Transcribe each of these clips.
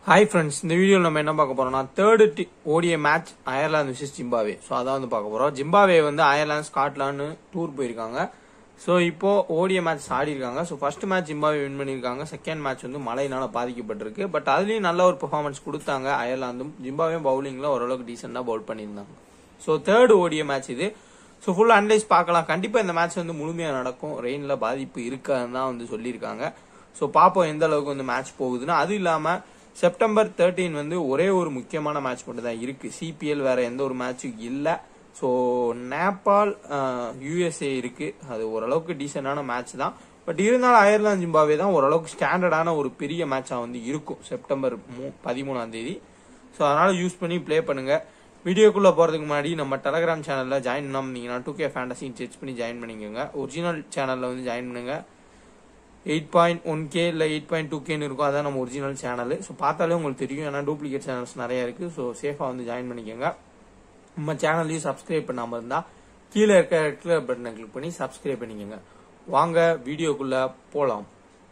hi friends இந்த வீடியோவில் நம்ம என்ன பார்க்க போறோம்னா தேர்டு ஓடிய match Ireland versus Zimbabwe so அதான் வந்து பார்க்க போறோம் ஜிம்பாவே வந்து அயர்லாந்து ஸ்காட்லாந்து டூர் போயிருக்காங்க ஸோ இப்போ ஓடிய மேட்ச் ஆடி இருக்காங்க so first match Zimbabwe win பண்ணியிருக்காங்க செகண்ட் மேட்ச் வந்து மழையினால பாதிக்கப்பட்டிருக்கு பட் அதுலயும் நல்ல ஒரு பெர்ஃபார்மன்ஸ் கொடுத்தாங்க அயர்லாந்தும் ஜிம்பாவே பவுலிங்ல ஓரளவுக்கு டீசெண்டாக பவுல் பண்ணியிருந்தாங்க ஸோ தேர்டு ஓடிய மேட்ச் இது ஸோ ஃபுல் அனலைஸ் பார்க்கலாம் கண்டிப்பா இந்த மேட்ச் வந்து முழுமையா நடக்கும் ரெயின்ல பாதிப்பு இருக்காதுன்னு தான் வந்து சொல்லியிருக்காங்க ஸோ பார்ப்போம் எந்த அளவுக்கு வந்து மேட்ச் போகுதுன்னு அது இல்லாம செப்டம்பர் தேர்ட்டீன் வந்து ஒரே ஒரு முக்கியமான மேட்ச் மட்டும் தான் இருக்கு சிபிஎல் வேற எந்த ஒரு மேட்சும் இல்ல ஸோ நேபாள் யூஎஸ்ஏ இருக்கு அது ஓரளவுக்கு டீசென்டான மேட்ச் தான் பட் இருந்தாலும் அயர்லாந்து ஜிம்பாவே தான் ஓரளவுக்கு ஸ்டாண்டர்டான ஒரு பெரிய மேட்சா வந்து இருக்கும் செப்டம்பர் மூ பதிமூணாம் தேதி ஸோ அதனால யூஸ் பண்ணி ப்ளே பண்ணுங்க வீடியோக்குள்ள போறதுக்கு முன்னாடி நம்ம டெலகிராம் சேனல்ல ஜாயின் பண்ணாமீங்கன்னா டூ கே ஃபேண்டசின்னு செக் பண்ணி ஜாயின் பண்ணிக்கோங்க ஒரிஜினல் சேனல்ல வந்து ஜாயின் பண்ணுங்க எயிட் பாயிண்ட் ஒன் கே இல்லை எயிட் பாயிண்ட் டூ கேன்னு இருக்கும் அதான் நம்ம ஒரிஜினல் சேனல் ஸோ பார்த்தாலே உங்களுக்கு தெரியும் ஏன்னா டூப்ளிகேட் சேனல்ஸ் நிறைய இருக்கு ஸோ சேஃபாக வந்து ஜாயின் பண்ணிக்கோங்க நம்ம சேனல்லையும் சப்ஸ்கிரைப் பண்ணாமல் இருந்தா கீழே இருக்க ரெட் பட்டனை கிளிக் பண்ணி சப்ஸ்கிரைப் பண்ணிக்கோங்க வாங்க வீடியோக்குள்ள போகலாம்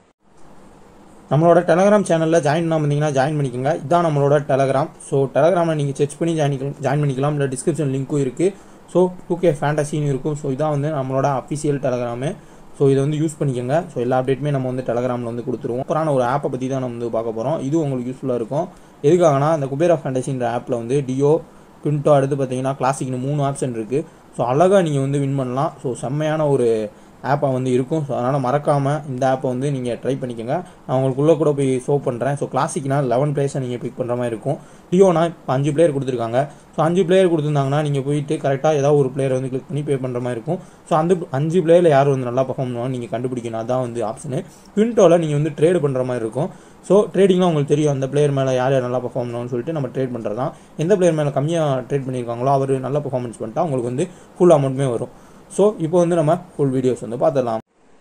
நம்மளோட டெலகிராம் சேனலில் ஜாயின் பண்ணாமல் இருந்தீங்கன்னா ஜாயின் பண்ணிக்கோங்க இதான் நம்மளோட டெலகிராம் ஸோ டெலகிராமில் நீங்கள் செக் பண்ணி ஜாயின் ஜாயின் பண்ணிக்கலாம் இல்லை டிஸ்கிரிப்ஷன் லிங்க்கும் இருக்குது ஸோ டூ கே ஃபேண்டசின்னு இருக்கும் ஸோ இதான் வந்து நம்மளோட அஃபிஷியல் டெலகிராமு ஸோ இதை வந்து யூஸ் பண்ணிக்கோங்க ஸோ எல்லா அப்டேட்டுமே நம்ம வந்து டெலகிராமில் வந்து கொடுத்துருவோம் அப்புறம் ஒரு ஆப்பை பற்றி தான் நம்ம வந்து பார்க்க போகிறோம் இது உங்களுக்கு யூஸ்ஃபுல்லாக இருக்கும் எதுக்காகனா இந்த குபேரா ஃபேண்டசின்ற ஆப்பில் வந்து டியோ குவிண்டோ அடுத்து பார்த்தீங்கன்னா கிளாசிக்னு மூணு ஆப்ஷன் இருக்குது ஸோ அழகாக நீங்கள் வந்து வின் பண்ணலாம் ஸோ செம்மையான ஒரு ஆப்பாக வந்து இருக்கும் ஸோ அதனால் மறக்காமல் இந்த ஆப்பை வந்து நீங்கள் ட்ரை பண்ணிக்கோங்க நான் உங்களுக்குள்ளே கூட போய் ஷோ பண்ணுறேன் ஸோ கிளாசிக்னா லெவன் பிளேயர்ஸை நீங்கள் பிக் பண்ணுற மாதிரி இருக்கும் டியோனா இப்போ அஞ்சு பிளேயர் கொடுத்துருக்காங்க ஸோ அஞ்சு பிளேயர் கொடுத்துருந்தாங்கன்னா நீங்கள் போயிட்டு கரெக்டாக ஏதாவது ஒரு பிளேயர் வந்து கிளிக் பண்ணி பே பண்ணுற மாதிரி இருக்கும் ஸோ அந்த அஞ்சு பிளேயரில் யார் வந்து நல்லா பர்ஃபார்ம் பண்ணுவாங்க நீங்கள் கண்டுபிடிக்கணும் அதான் வந்து ஆப்ஷனு குவிண்டோவில் நீங்கள் வந்து ட்ரேடு பண்ணுற மாதிரி இருக்கும் ஸோ ட்ரேடிங்லாம் உங்களுக்கு தெரியும் அந்த பிளேயர் மேலே யார் யார் நல்லா பர்ஃபார்ம் பண்ணணும்னு சொல்லிட்டு நம்ம ட்ரேட் பண்ணுறது தான் எந்த பிளேயர் மேலே கம்மியாக ட்ரேட் பண்ணியிருக்காங்களோ அவர் நல்ல பர்ஃபார்மன்ஸ் பண்ணிட்டா உங்களுக்கு வந்து ஃபுல் அமௌண்ட்டுமே வரும் ஸோ இப்போ வந்து நம்ம ஃபுல் வீடியோஸ் வந்து பார்த்துடலாம்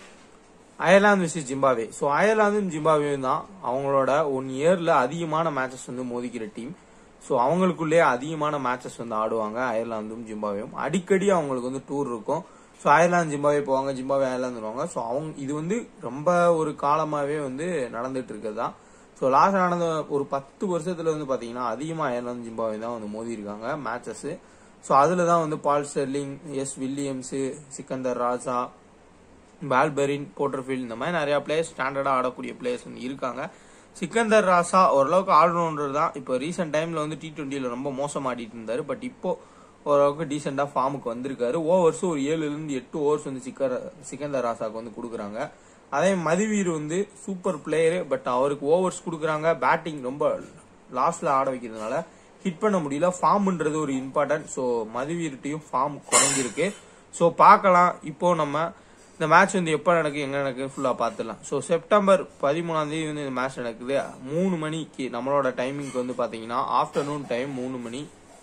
அயர்லாந்து விசி ஜிம்பாவே ஸோ அயர்லாந்தும் ஜிம்பாவேயும் தான் அவங்களோட ஒன் இயர்ல அதிகமான மேட்சஸ் வந்து மோதிக்கிற டீம் ஸோ அவங்களுக்குள்ளே அதிகமான மேட்சஸ் வந்து ஆடுவாங்க அயர்லாந்தும் ஜிம்பாவேயும் அடிக்கடி அவங்களுக்கு வந்து டூர் இருக்கும் ஸோ அயர்லாந்து ஜிம்பாவே போவாங்க ஜிம்பாவே அயர்லாந்து வருவாங்க ஸோ அவங்க இது வந்து ரொம்ப ஒரு காலமாவே வந்து நடந்துட்டு இருக்கிறது தான் ஸோ லாஸ்ட் நடந்த ஒரு பத்து வருஷத்துல வந்து பாத்தீங்கன்னா அதிகமா அயர்லாந்து ஜிம்பாவே தான் வந்து மோதி இருக்காங்க மேட்சஸ் ஸோ அதுல தான் வந்து Paul Stirling S Williams Sikandar Raza Balbirnie Porterfield இந்த மாதிரி நிறைய பிளேயர்ஸ் ஸ்டாண்டர்டா ஆடக்கூடிய பிளேயர்ஸ் வந்து இருக்காங்க சிக்கந்தர் ராசா ஓரளவுக்கு ஆல்ரவுண்டர் தான் இப்போ ரீசெண்ட் டைம்ல வந்து டி டுவெண்ட்டில ரொம்ப மோசம் ஆடிட்டு இருந்தாரு பட் இப்போ ஓரளவுக்கு டீசெண்டா ஃபார்முக்கு வந்திருக்காரு ஓவர்ஸ் ஒரு ஏழுல இருந்து எட்டு ஓவர்ஸ் வந்து சிக்கர் சிக்கந்தர் ராசாக்கு வந்து கொடுக்குறாங்க அதே மதிவீர் வந்து சூப்பர் பிளேயரு பட் அவருக்கு ஓவர்ஸ் கொடுக்குறாங்க பேட்டிங் ரொம்ப லாஸ்ட்ல ஆட வைக்கிறதுனால ஹிட் பண்ண முடியல ஃபார்ம்ன்றது ஒரு இம்பார்ட்டன்ட் ஸோ மதிவீர்ட்டையும் ஃபார்ம் குறைஞ்சிருக்கு ஸோ பார்க்கலாம் இப்போ நம்ம இந்த மேட்ச் வந்து எப்போ நடக்குது எங்க நடக்குது ஃபுல்லாக பார்த்துடலாம் ஸோ செப்டம்பர் பதிமூணாம் தேதி வந்து இந்த மேட்ச் நடக்குது மூணு மணிக்கு நம்மளோட டைமிங்க்கு வந்து பார்த்தீங்கன்னா ஆஃப்டர்நூன் டைம் மூணு மணி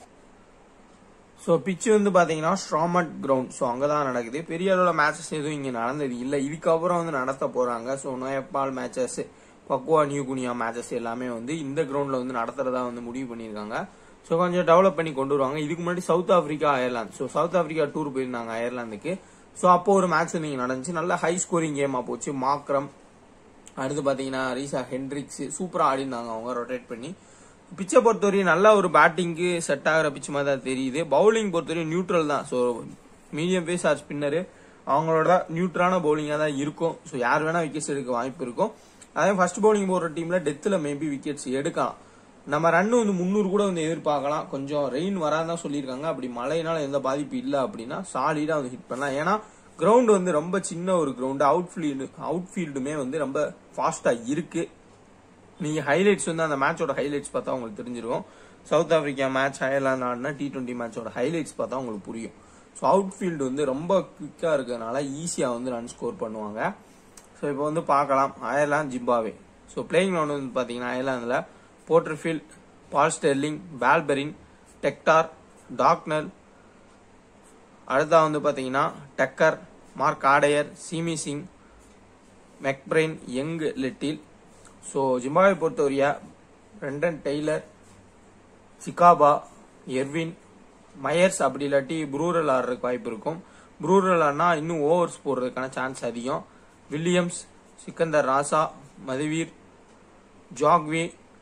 ஸோ பிச்சு வந்து பார்த்தீங்கன்னா ஸ்ட்ராமட் கிரவுண்ட் ஸோ அங்கே தான் நடக்குது பெரிய அளவில் மேட்சஸ் எதுவும் இங்கே நடந்தது இல்லை இதுக்கப்புறம் வந்து நடத்த போகிறாங்க so Nepal matches Papua New Guinea matches எல்லாமே வந்து இந்த கிரவுண்டில் வந்து நடத்துறதா வந்து முடிவு பண்ணியிருக்காங்க ஸோ கொஞ்சம் டெவலப் பண்ணி கொண்டு வருவாங்க இதுக்கு முன்னாடி South Africa Ireland so South Africa tour போயிருந்தாங்க அயர்லாந்துக்கு ஸோ அப்போ ஒரு மேட்ச் வந்து இங்கே நடந்துச்சு நல்ல ஹை ஸ்கோரிங் கேமா போச்சு மாக்ரம் அடுத்து பார்த்தீங்கன்னா ரீசா ஹென்ட்ரிக்ஸ் சூப்பராக ஆடிருந்தாங்க அவங்க ரொட்டேட் பண்ணி பிச்சை பொறுத்தவரையும் நல்ல ஒரு பேட்டிங்க்கு செட் ஆகிற பிச்சு மாதிரி தான் தெரியுது பவுலிங் பொறுத்தவரையும் நியூட்ரல் தான் so medium pace or spinner அவங்களோட நியூட்ரலான பவுலிங்காக தான் இருக்கும் ஸோ யார் வேணா விக்கெட்ஸ் எடுக்க வாய்ப்பு இருக்கும் அதே ஃபர்ஸ்ட் பவுலிங் போடுற டீம்ல டெத்தில் மேபி விக்கெட்ஸ் எடுக்கலாம் நம்ம ரன் வந்து முந்நூறு கூட வந்து எதிர்பார்க்கலாம் கொஞ்சம் ரெயின் வராதான் சொல்லியிருக்காங்க அப்படி மழையினால எந்த பாதிப்பு இல்லை அப்படின்னா சாலிடா வந்து ஹிட் பண்ணலாம் ஏன்னா கிரவுண்ட் வந்து ரொம்ப சின்ன ஒரு கிரவுண்ட் அவுட் ஃபீல்டு அவுட் ஃபீல்டுமே வந்து ரொம்ப ஃபாஸ்டா இருக்கு நீங்க ஹைலைட்ஸ் வந்து அந்த மேட்சோட ஹைலைட்ஸ் பார்த்தா உங்களுக்கு தெரிஞ்சிருக்கும் சவுத் ஆப்பிரிக்கா மேட்ச் அயர்லாந்து ஆடினா டி டுவெண்ட்டி மேட்சோட ஹைலைட்ஸ் பார்த்தா உங்களுக்கு புரியும் ஸோ அவுட் ஃபீல்டு வந்து ரொம்ப குவிக்கா இருக்கிறதுனால ஈஸியா வந்து ரன் ஸ்கோர் பண்ணுவாங்க ஸோ இப்போ வந்து பார்க்கலாம் Ireland Zimbabwe so playing ground வந்து பாத்தீங்கன்னா அயர்லாந்துல போர்டர்ஃபீல்ட் பால் ஸ்டெர்லிங் பால்பெரின் டெக்டார் டாக்னல் அடுத்தா வந்து பாத்தீங்கன்னா Tucker Mark Adair Simi Singh McBrine Young Little so ஜிம்பாவை பொறுத்தவரைய Brendon Taylor Chakabva Ervine Myers அப்படி இல்லாட்டி ப்ரூரல் ஆடுறதுக்கு வாய்ப்பு இருக்கும் ப்ரூரல் ஆடினா இன்னும் ஓவர்ஸ் போடுறதுக்கான சான்ஸ் அதிகம் Williams Sikandar Raza Madhevere Jongwe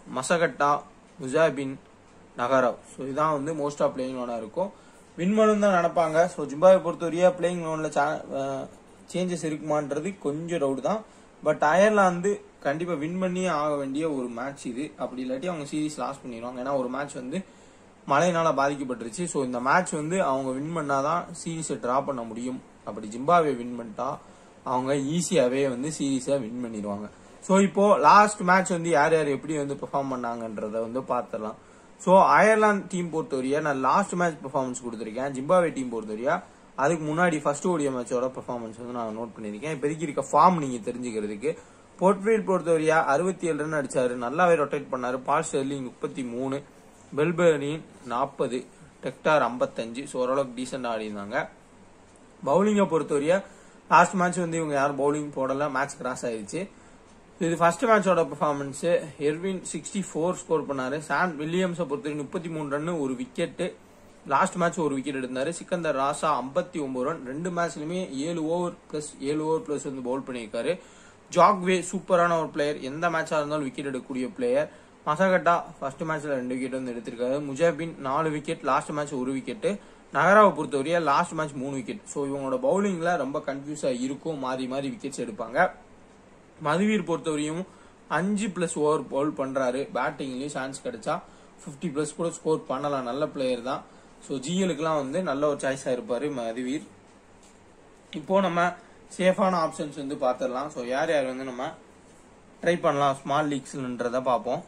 Masakadza Muzarabani Ngarava so இதான் வந்து மோஸ்ட் ஆஃப் பிளேயிங் லோனா இருக்கும் வின் பண்ணணும் தான் நினைப்பாங்க ஸோ ஜிம்பாவே பொறுத்தவரையா பிளேயிங் லோன்ல சேஞ்சஸ் இருக்குமான்றது கொஞ்சம் டவுட் தான் பட் அயர்லாந்து கண்டிப்பா வின் பண்ணியே ஆக வேண்டிய ஒரு மேட்ச் இது அப்படி இல்லாட்டி அவங்க சீரிஸ் லாஸ் பண்ணிடுவாங்க ஏன்னா ஒரு மேட்ச் வந்து மழைனால பாதிக்கப்பட்டுருச்சு ஸோ இந்த மேட்ச் வந்து அவங்க வின் பண்ணாதான் சீரீஸை டிரா பண்ண முடியும் அப்படி ஜிம்பாவே வின் பண்ணிட்டா அவங்க ஈஸியாவே வந்து சீரீஸை வின் பண்ணிடுவாங்க ஸோ இப்போ லாஸ்ட் மேட்ச் வந்து யார் யார் எப்படி வந்து பெர்ஃபார்ம் பண்ணாங்கன்றத வந்து பார்த்துடலாம் ஸோ அயர்லாந்து டீம் பொறுத்தவரையா நான் லாஸ்ட் மேட்ச் பெர்ஃபார்மன்ஸ் கொடுத்துருக்கேன் ஜிம்பாவே டீம் பொறுத்தவரையா அதுக்கு முன்னாடி ஃபர்ஸ்ட் ஓடிய மேட்சோட பெர்ஃபார்மன்ஸ் வந்து நான் நோட் பண்ணியிருக்கேன் இப்போதைக்கு இருக்க ஃபார்ம் நீங்க தெரிஞ்சுக்கிறதுக்கு போர்ட்ஃபீல்ட் பொறுத்தவரையா அறுபத்தி ஏழு ரன் அடிச்சாரு நல்லாவே ரொட்டேட் பண்ணாரு பால் ஸ்டெர்லிங் முப்பத்தி மூணு பெல்பரின் நாற்பது டெக்டார் ஐம்பத்தஞ்சு ஸோ ஓரளவுக்கு டீசெண்டா ஆடி இருந்தாங்க பவுலிங்கை பொறுத்தவரையா லாஸ்ட் மேட்ச் வந்து இவங்க யாரும் பவுலிங் போடல மேட்ச் கிராஸ் ஆயிருச்சு இது ஃபர்ஸ்ட் மேட்சோட performance Ervine sixty four score பண்ணாரு சாம் வில்லியம்ஸை பொறுத்தவரைக்கும் முப்பத்தி மூணு ரன் ஒரு விக்கெட் லாஸ்ட் மேட்ச் ஒரு விக்கெட் எடுத்தாரு சிக்கந்தர் ராசா ஐம்பத்தி ஒன்பது ரன் ரெண்டு மேட்ச்லயுமே ஏழு ஓவர் பிளஸ் ஏழு ஓவர் பிளஸ் வந்து பவுல் பண்ணியிருக்காரு ஜாக்வே சூப்பரான ஒரு பிளேயர் எந்த மேட்சா இருந்தாலும் விக்கெட் எடுக்கக்கூடிய பிளேயர் மசகட்டா ஃபர்ஸ்ட் மேட்ச்ல ரெண்டு விக்கெட் வந்து எடுத்திருக்காரு முஜாபின் நாலு விக்கெட் லாஸ்ட் மேட்ச் ஒரு விக்கெட் நகராவை பொறுத்தவரையா லாஸ்ட் மேட்ச் மூணு விக்கெட் ஸோ இவங்களோட பவுலிங்ல ரொம்ப கன்ஃபியூஸா இருக்கும் மாறி மாறி விக்கெட்ஸ் எடுப்பாங்க மதுவீர் பொறுத்தவரையும் அஞ்சு பிளஸ் ஓவர் பவுல் பண்றாரு பேட்டிங்லயும் சான்ஸ் கிடைச்சா 50 பிளஸ் கூட ஸ்கோர் பண்ணலாம் நல்ல பிளேயர் தான் ஸோ ஜிஎலுக்குலாம் வந்து நல்ல ஒரு சாய்ஸா இருப்பாரு மதுவீர் இப்போ நம்ம சேஃபான ஆப்ஷன்ஸ் வந்து பார்த்துடலாம் ஸோ யார் யார் வந்து நம்ம ட்ரை பண்ணலாம் ஸ்மால் லீக்ஸ்ன்றத பார்ப்போம்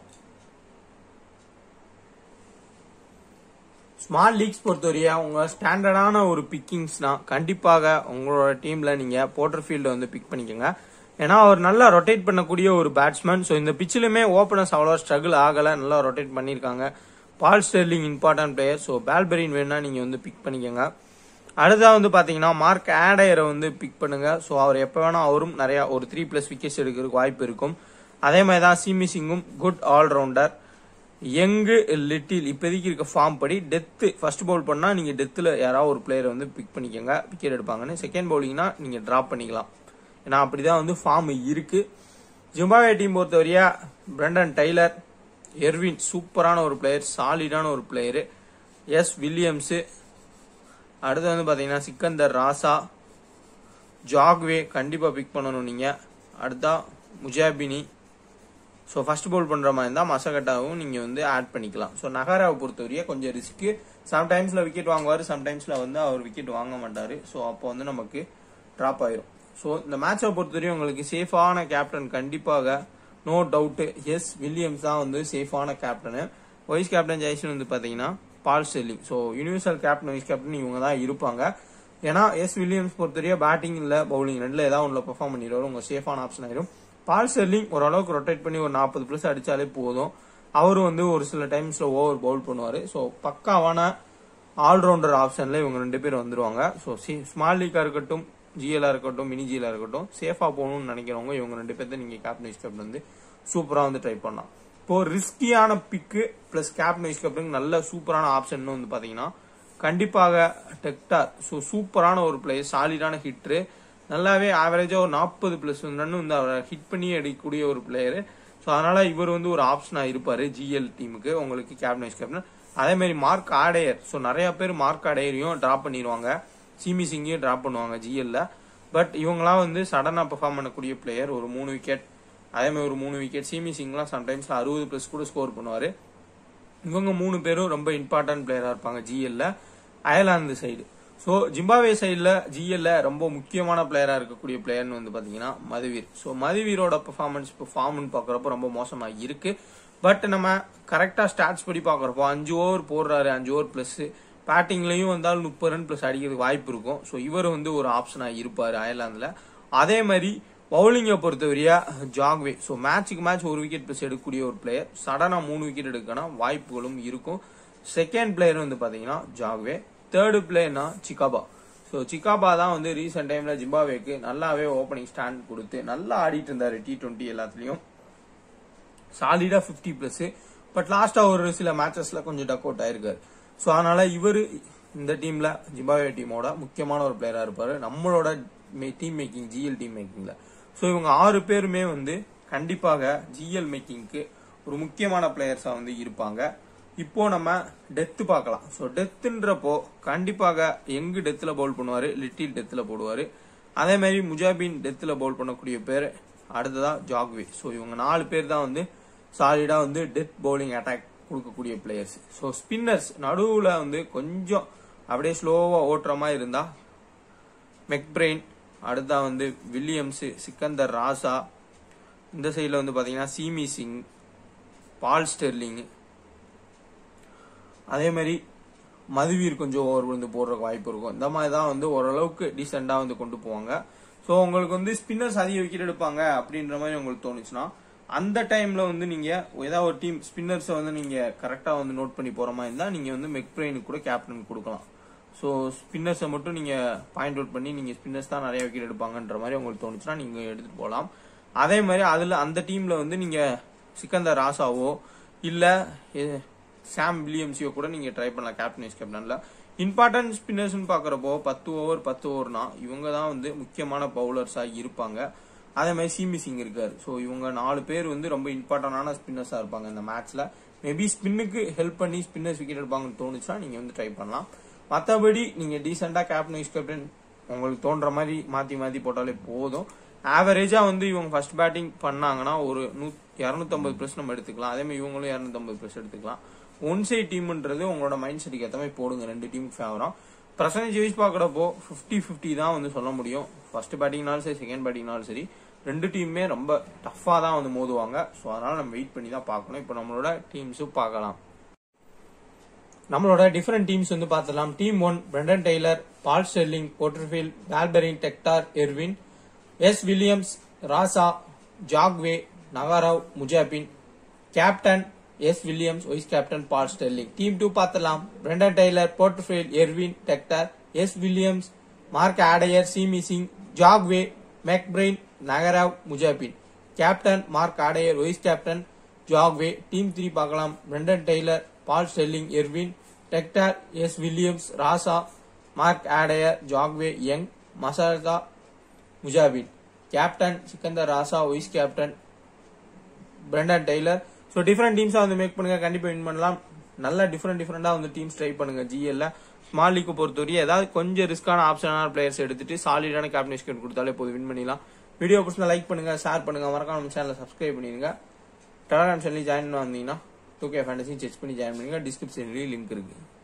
ஸ்மால் லீக்ஸ் பொறுத்தவரையா உங்க ஸ்டாண்டர்டான ஒரு பிக்கிங்ஸ்னா கண்டிப்பாக உங்களோட டீம்ல நீங்க போட்டர் ஃபீல்ட வந்து பிக் பண்ணிக்கோங்க ஏன்னா அவர் நல்லா ரொட்டேட் பண்ணக்கூடிய ஒரு பேட்ஸ்மேன் ஸோ இந்த பிச்சிலுமே ஓப்பனர்ஸ் அவ்வளோ ஸ்ட்ரகிள் ஆகல நல்லா ரொட்டேட் பண்ணியிருக்காங்க Paul Stirling important player so Balbirnie வேணா நீங்க வந்து பிக் பண்ணிக்கோங்க அடுத்தா வந்து பாத்தீங்கன்னா மார்க் ஆடையரை வந்து பிக் பண்ணுங்க ஸோ அவர் எப்போ வேணா அவரும் நிறைய ஒரு த்ரீ பிளஸ் விக்கெட்ஸ் எடுக்கிறதுக்கு வாய்ப்பு இருக்கும் அதே மாதிரி தான் சிமி சிங்கும் குட் ஆல்ரவுண்டர் யங்கு லிட்டில் இப்போதைக்கு இருக்க ஃபார்ம் படி டெத்து ஃபர்ஸ்ட் பவுல் பண்ணா நீங்க டெத்தில் யாராவது ஒரு பிளேயரை வந்து பிக் பண்ணிக்கோங்க விக்கெட் எடுப்பாங்கன்னு செகண்ட் பவுலிங்னா நீங்க டிராப் பண்ணிக்கலாம் ஏன்னா அப்படிதான் வந்து ஃபார்ம் இருக்கு ஜிம்பாவே டீம் பொறுத்தவரையா பிரண்டன் டைலர் எர்வின் சூப்பரான ஒரு பிளேயர் சாலிடான ஒரு பிளேயர் எஸ் வில்லியம்ஸ் அடுத்து வந்து பாத்தீங்கன்னா சிக்கந்தர் ராசா ஜாக்வே கண்டிப்பா பிக் பண்ணணும் நீங்க அடுத்தா முஜாபினி ஸோ ஃபர்ஸ்ட் பவுல் பண்ற மாதிரி இருந்தா மசகட்டாவும் நீங்க வந்து ஆட் பண்ணிக்கலாம் ஸோ நகராவை பொறுத்தவரையே கொஞ்சம் ரிஸ்க் சம்டைம்ஸ்ல விக்கெட் வாங்குவாரு சம்டைம்ஸ்ல வந்து அவர் விக்கெட் வாங்க மாட்டாரு ஸோ அப்போ வந்து நமக்கு டிராப் ஆயிரும் ஸோ இந்த மேட்சை பொறுத்தவரையும் உங்களுக்கு சேஃபான கேப்டன் கண்டிப்பாக நோ டவுட் எஸ் வில்லியம்ஸ் தான் வந்து சேஃபான கேப்டனு வைஸ் கேப்டன் ஜெய்சன் வந்து பாத்தீங்கன்னா Paul Stirling so universal captain vice captain இவங்க தான் இருப்பாங்க ஏன்னா எஸ் வில்லியம்ஸ் பொறுத்தவரையா பேட்டிங் இல்ல பவுலிங் ரெண்டுல ஏதாவது ஒன்றுல பெர்ஃபார்ம் பண்ணிடுவாரு உங்க சேஃபான ஆப்ஷன் ஆயிரும் பால் ஸ்டெர்லிங் ஓரளவுக்கு ரொட்டேட் பண்ணி ஒரு நாற்பது பிளஸ் அடிச்சாலே போதும் அவரும் வந்து ஒரு சில டைம்ஸ்ல ஓவர் பவுல் பண்ணுவாரு ஸோ பக்காவான ஆல்ரவுண்டர் ஆப்ஷன்ல இவங்க ரெண்டு பேர் வந்துருவாங்க ஸோ ஸ்மால் லீக்கா இருக்கட்டும் ஜிஎலா இருக்கட்டும் மினி ஜிஎலா இருக்கட்டும் சேஃபா போகணும்னு நினைக்கிறவங்க இவங்க ரெண்டு பேர்த்த நீங்க கேப்டன் வைஸ் கேப்டன் வந்து சூப்பரா வந்து ட்ரை பண்ணலாம் இப்போ ரிஸ்கியான பிக்கு பிளஸ் கேப்டன் வைஸ் கேப்டன் நல்ல சூப்பரான ஆப்ஷன் வந்து பாத்தீங்கன்னா கண்டிப்பாக டெக்டார் ஸோ சூப்பரான ஒரு பிளேயர் சாலிடான ஹிட்ரு நல்லாவே ஆவரேஜா ஒரு நாற்பது பிளஸ் ரன் வந்து அவரை ஹிட் பண்ணி அடிக்கக்கூடிய ஒரு பிளேயர் ஸோ அதனால இவர் வந்து ஒரு ஆப்ஷனா இருப்பாரு ஜிஎல் டீமுக்கு உங்களுக்கு கேப்டன் வைஸ் கேப்டன் அதே மாதிரி மார்க் ஆடையர் ஸோ நிறைய பேர் மார்க் ஆடையரையும் டிராப் பண்ணிடுவாங்க சிமி சிங்கையும் டிராப் பண்ணுவாங்க ஜிஎல்ல பட் இவங்களாம் வந்து சடனா பெர்ஃபார்ம் பண்ணக்கூடிய பிளேயர் ஒரு மூணு விக்கெட் அதே மாதிரி ஒரு மூணு விக்கெட் சிமி சிங்லாம் சம்டைம்ஸ்ல அறுபது பிளஸ் கூட ஸ்கோர் பண்ணுவாரு இவங்க மூணு பேரும் ரொம்ப இம்பார்ட்டன்ட் பிளேயரா இருப்பாங்க ஜிஎல்ல அயர்லாந்து சைடு ஸோ ஜிம்பாவே சைடில் ஜிஎல்ல ரொம்ப முக்கியமான பிளேயரா இருக்கக்கூடிய பிளேயர்னு வந்து பாத்தீங்கன்னா மதுவீர் ஸோ மதுவீரோட பெர்ஃபார்மன்ஸ் இப்போ ஃபார்ம்னு பாக்குறப்ப ரொம்ப மோசமா இருக்கு பட் நம்ம கரெக்டா ஸ்டாட்ஸ் படி பாக்குறப்போ அஞ்சு ஓவர் போடுறாரு அஞ்சு ஓவர் பிளஸ் பேட்டிங்லயும் வந்தாலும் முப்பது ரன் பிளஸ் அடிக்கிறதுக்கு வாய்ப்பு இருக்கும் ஸோ இவர் வந்து ஒரு ஆப்ஷனா இருப்பாரு அயர்லாந்துல அதே மாதிரி பவுலிங்கை பொறுத்தவரையா ஜாக்வே ஸோ மேட்சுக்கு மேட்ச் ஒரு விக்கெட் பிளஸ் எடுக்கக்கூடிய ஒரு பிளேயர் சடனா மூணு விக்கெட் எடுக்கணும் வாய்ப்புகளும் இருக்கும் செகண்ட் பிளேயர் வந்து பாத்தீங்கன்னா ஜாக்வே தேர்டு பிளேயர்னா சிகாபா ஸோ சிகாபா தான் வந்து ரீசெண்ட் டைம்ல ஜிம்பாவேக்கு நல்லாவே ஓப்பனிங் ஸ்டாண்ட் கொடுத்து நல்லா ஆடிட்டு இருந்தாரு டி டுவெண்ட்டி எல்லாத்துலயும் சாலிடா 50 பிளஸ் பட் லாஸ்டா ஒரு சில மேட்சஸ்ல கொஞ்சம் டக் அவுட் ஆயிருக்காரு ஸோ அதனால இவர் இந்த டீம்ல ஜிம்பாவே டீமோட முக்கியமான ஒரு பிளேயரா இருப்பாரு நம்மளோட டீம் மேக்கிங் ஜிஎல் டீம் மேக்கிங்ல ஸோ இவங்க ஆறு பேருமே வந்து கண்டிப்பாக ஜிஎல் மேக்கிங்க்கு ஒரு முக்கியமான பிளேயர்ஸா வந்து இருப்பாங்க இப்போ நம்ம டெத்து பார்க்கலாம் ஸோ டெத்துன்றப்போ கண்டிப்பாக எங்கு டெத்தில் பவுல் பண்ணுவாரு லிட்டில் டெத்தில் போடுவாரு அதே மாதிரி முஜாபின் டெத்தில் பவுல் பண்ணக்கூடிய பேர் அடுத்ததா ஜாக்வே ஸோ இவங்க நாலு பேர் தான் வந்து சாலிடா வந்து டெத் பவுலிங் அட்டாக் கொடுக்கக்கூடிய பிளேயர்ஸ் ஸோ ஸ்பின்னர்ஸ் நடுவில் வந்து கொஞ்சம் அப்படியே ஸ்லோவா ஓட்டுற மாதிரி இருந்தா மெக்பிரெயின் அடுத்தா வந்து வில்லியம்ஸ் சிக்கந்தர் ராசா இந்த சைடில் வந்து பாத்தீங்கன்னா சீமி சிங் பால் ஸ்டெர்லிங் அதே மாதிரி மதுவீர் கொஞ்சம் ஓவர் விழுந்து போடுறதுக்கு வாய்ப்பு இருக்கும் இந்த மாதிரி தான் வந்து ஓரளவுக்கு டீசெண்டா வந்து கொண்டு போவாங்க ஸோ உங்களுக்கு வந்து ஸ்பின்னர்ஸ் அதிக விக்கெட் எடுப்பாங்க அப்படின்ற மாதிரி உங்களுக்கு தோணுச்சுன்னா அந்த டைம்ல வந்து நீங்க ஏதாவது ஒரு டீம் ஸ்பின்னர்ஸை வந்து நீங்க கரெக்டா வந்து நோட் பண்ணி போற மாதிரி இருந்தா நீங்க வந்து மெக்பிரெயினுக்கு கூட கேப்டன் கொடுக்கலாம் ஸோ ஸ்பின்னர்ஸை மட்டும் நீங்க பாயிண்ட் அவுட் பண்ணி நீங்க ஸ்பின்னர்ஸ் தான் நிறைய விக்கெட் எடுப்பாங்கன்ற மாதிரி உங்களுக்கு தோணுச்சுன்னா நீங்க எடுத்துட்டு போகலாம் அதே மாதிரி அதுல அந்த டீம்ல வந்து நீங்க சிக்கந்தர் ராசாவோ இல்ல எ- சாம் வில்லியம்ஸையோ கூட நீங்க ட்ரை பண்ணலாம் கேப்டன் வைஸ் கேப்டன்ல இம்பார்ட்டன்ட் ஸ்பின்னர்ஸ்னு பாக்குறப்போ பத்து ஓவர் பத்து ஓவர்னா இவங்க தான் வந்து முக்கியமான பவுலர்ஸா இருப்பாங்க அதே மாதிரி சிமி சிங் இருக்காரு ஸோ இவங்க நாலு பேர் வந்து ரொம்ப இம்பார்ட்டன்டான ஸ்பின்னர்ஸா இருப்பாங்க இந்த மேட்ச்ல மேபி ஸ்பின்னுக்கு ஹெல்ப் பண்ணி ஸ்பின்னர்ஸ் விக்கெட் எடுப்பாங்கன்னு தோணுச்சுன்னா நீங்க வந்து ட்ரை பண்ணலாம் மற்றபடி நீங்க டீசெண்டா கேப்டன் வைஸ் கேப்டன் உங்களுக்கு தோன்ற மாதிரி மாத்தி மாத்தி போட்டாலே போதும் ஆவரேஜா வந்து இவங்க ஃபர்ஸ்ட் பேட்டிங் பண்ணாங்கன்னா ஒரு நூ இரநூத்தம்பது பிளஸ் நம்ம எடுத்துக்கலாம் அதே மாதிரி இவங்களும் இரநூத்தம்பது பிளஸ் எடுத்துக்கலாம் ஒன் சைட் டீம்ன்றது உங்களோட மைண்ட் செட்டுக்கு ஏற்ற மாதிரி போடுங்க ரெண்டு டீம் ஃபேவரம் பர்சன்டேஜ் வைஸ் பார்க்குறப்போ ஃபிஃப்டி ஃபிஃப்டி தான் வந்து சொல்ல முடியும் ஃபர்ஸ்ட் பேட்டிங்னாலும் சரி செகண்ட் பேட்டிங்னாலும் சரி ரெண்டு டீமுமே ரொம்ப டஃப்பாக தான் வந்து மோதுவாங்க ஸோ அதனால நம்ம வெயிட் பண்ணி தான் பார்க்கணும் இப்போ நம்மளோட டீம்ஸும் பார்க்கலாம் நம்மளோட டிஃபரெண்ட் டீம்ஸ் வந்து பார்த்துலாம் team one Brendon Taylor Paul Stirling Porterfield Balbirnie Tector Ervine S Williams Raza Jongwe Ngarava Muzarabani captain S Williams vice captain Paul Stirling team two பார்த்துலாம் Brendon Taylor Porterfield Ervine Tector S Williams Mark Adair Simi Singh Jongwe McBrine Ngarava Muzarabani captain Mark Adair vice captain Jongwe team three பார்க்கலாம் Brendon Taylor Paul Stirling Ervine Tector S Williams Raza Mark Adair Jongwe Young மசாலா Muzarabani captain Sikandar Raza vice captain Brendon Taylor so different டீம்ஸாக வந்து make பண்ணுங்க கண்டிப்பாக win பண்ணலாம் நல்ல different டிஃப்ரெண்டாக வந்து டீம்ஸ் ட்ரை பண்ணுங்க ஜிஎல்ல ஸ்மால் லீக்கு பொறுத்தவரை ஏதாவது கொஞ்சம் ரிஸ்கான ஆப்ஷனான பிளேயர்ஸ் எடுத்துட்டு சாலிடான கேப்டன் விக்கெட் கொடுத்தாலே போதும் வின் பண்ணிடலாம் வீடியோ பிடிச்சா லைக் பண்ணுங்க ஷேர் பண்ணுங்க மறக்காம நம்ம சேனலை சப்ஸ்கிரைப் பண்ணிருங்க டெலகிராம் சேனல் ஜாயின் வந்தீங்கன்னா டூ கே ஃபேண்டசி செக் பண்ணி ஜாயின் பண்ணுங்க டிஸ்கிரிப்ஷன்லேயும் லிங்க் இருக்கு